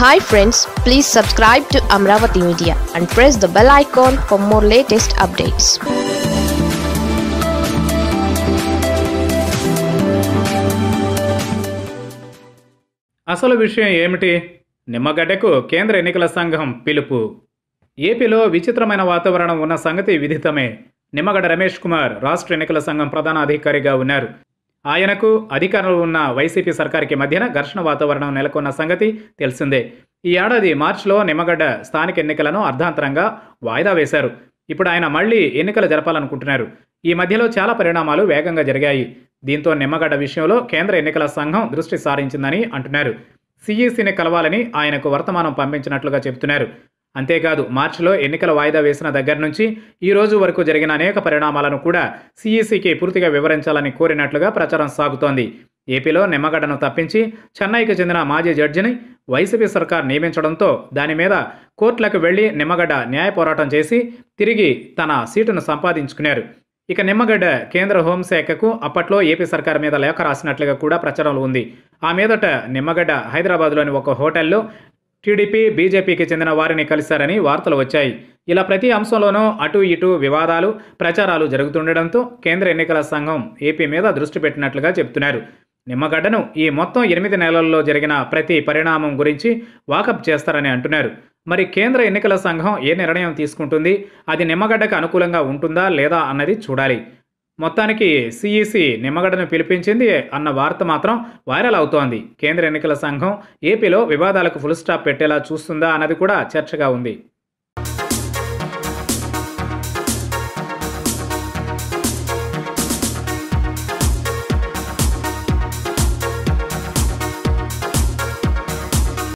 hi friends please subscribe to Amaravati media and press the bell icon for more latest updates అసలు విషయం ఏమిటి నిమ్మగడ్డకు కేంద్ర ఎన్నికల సంఘం పిలుపు ఏపీలో విచిత్రమైన వాతావరణం ఉన్న సంగతి విదితమే నిమ్మగడ్డ రమేష్ కుమార్ రాష్ట్ర ఎన్నికల సంఘం ప్రధాన అధికారిగా ఉన్నారు ఆయనకు అధికారంలో ఉన్న వైసీపీ సర్కార్కి మధ్యన ఘర్షణ వాతావరణం నెలకొన్న సంగతి తెలిసిందే ఈ ఏడాది మార్చిలో నిమ్మగడ్డ స్థానిక ఎన్నికలను అర్ధాంతరంగా వాయిదా వేశారు ఇప్పుడు ఆయన మళ్ళీ ఎన్నికలు జరపాలనుకుంటున్నారు ఈ మధ్యలో చాలా పరిణామాలు వేగంగా జరిగాయి దీంతో నిమ్మగడ్డ విషయంలో కేంద్ర ఎన్నికల సంఘం దృష్టి సారించిందని అంటున్నారు సిఈసిని కలవాలని ఆయనకు వర్తమానం పంపించినట్లుగా చెబుతున్నారు అంతేకాదు మార్చిలో ఎన్నికల వాయిదా వేసిన దగ్గర నుంచి ఈ రోజు వరకు జరిగిన అనేక పరిణామాలను కూడా సిఈసికి పూర్తిగా వివరించాలని కోరినట్లుగా ప్రచారం సాగుతోంది ఏపీలో నిమ్మగడ్డను తప్పించి చెన్నైకి చెందిన మాజీ జడ్జిని వైసీపీ సర్కార్ నియమించడంతో దాని మీద కోర్టులకు వెళ్లి నిమ్మగడ్డ న్యాయ పోరాటం చేసి తిరిగి తన సీటును సంపాదించుకున్నారు ఇక నిమ్మగడ్డ కేంద్ర హోంశాఖకు అప్పట్లో ఏపీ సర్కార్ మీద లేఖ రాసినట్లుగా కూడా ప్రచారంలో ఉంది ఆ మీదట నిమ్మగడ్డ హైదరాబాద్లోని ఒక హోటల్లో టీడీపీ బీజేపీకి చెందిన వారిని కలిశారని వార్తలు వచ్చాయి ఇలా ప్రతి అంశంలోనూ అటు ఇటు వివాదాలు ప్రచారాలు జరుగుతుండడంతో కేంద్ర ఎన్నికల సంఘం ఏపీ మీద దృష్టి పెట్టినట్లుగా చెబుతున్నారు నిమ్మగడ్డను ఈ మొత్తం ఎనిమిది నెలల్లో జరిగిన ప్రతి పరిణామం గురించి వాకప్ చేస్తారని అంటున్నారు మరి కేంద్ర ఎన్నికల సంఘం ఏ నిర్ణయం తీసుకుంటుంది అది నిమ్మగడ్డకు అనుకూలంగా ఉంటుందా లేదా అన్నది చూడాలి మొత్తానికి సిఈసి నిమ్మగడ్డను పిలిపించింది అన్న వార్త మాత్రం వైరల్ అవుతోంది కేంద్ర ఎన్నికల సంఘం ఏపీలో వివాదాలకు ఫుల్ స్టాప్ పెట్టేలా చూస్తుందా అన్నది కూడా చర్చగా ఉంది